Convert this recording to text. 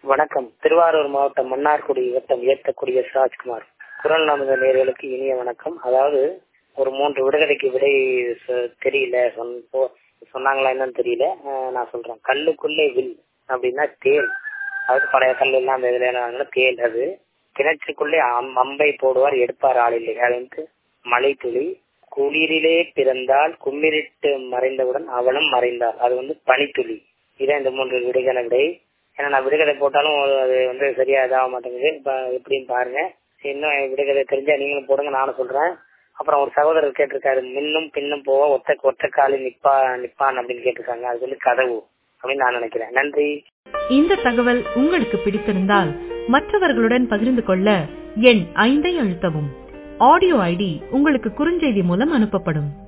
வணக்கம் திருவாரூர் மாவட்டம் மன்னார்குடி வட்டம் ஏற்கக்கூடிய சிராஜ்குமார் குரல் நமது நேர்களுக்கு இனிய வணக்கம் அதாவது ஒரு மூன்று விடுதலைக்கு விடை சொ- தெரியல சொன்- போ- சொன்னாங்களா என்னன்னு தெரியல அஹ் நான் சொல்றேன் கல்லுக்குள்ளே வில் அப்படின்னா தேல் அதாவது பழைய கல் எல்லாம் அந்த இதுல என்ன தேல் அது கிணற்றுக்குள்ளே அம்- அம்பை போடுவார் எடுப்பார் ஆளில்லை அப்படின்ட்டு மழை துளி குளிரிலே பிறந்தால் கும்மிரிட்டு மறைந்தவுடன் அவளும் மறைந்தாள் அது வந்து பனித்துளி இதான் இந்த மூன்று விடுகலை விடை ஏன்னா நான் விடுகதை போட்டாலும் அது வந்து சரியா இதாக மாட்டேங்குது இப்ப எப்படின்னு பாருங்க இன்னும் விடுகதை தெரிஞ்சா நீங்களும் போடுங்க நானும் சொல்றேன் அப்புறம் ஒரு சகோதரர் கேட்டிருக்காரு மின்னும் பின்னும் போவ ஒத்த ஒத்த காலில் நிப்பா நிப்பான் அப்படின்னு கேட்டிருக்காங்க அது வந்து கதவு அப்படின்னு நான் நினைக்கிறேன் நன்றி இந்த தகவல் உங்களுக்கு பிடித்திருந்தால் மற்றவர்களுடன் பகிர்ந்து கொள்ள எண் ஐந்தை அழுத்தவும் ஆடியோ ஐடி உங்களுக்கு குறுஞ்செய்தி மூலம் அனுப்பப்படும்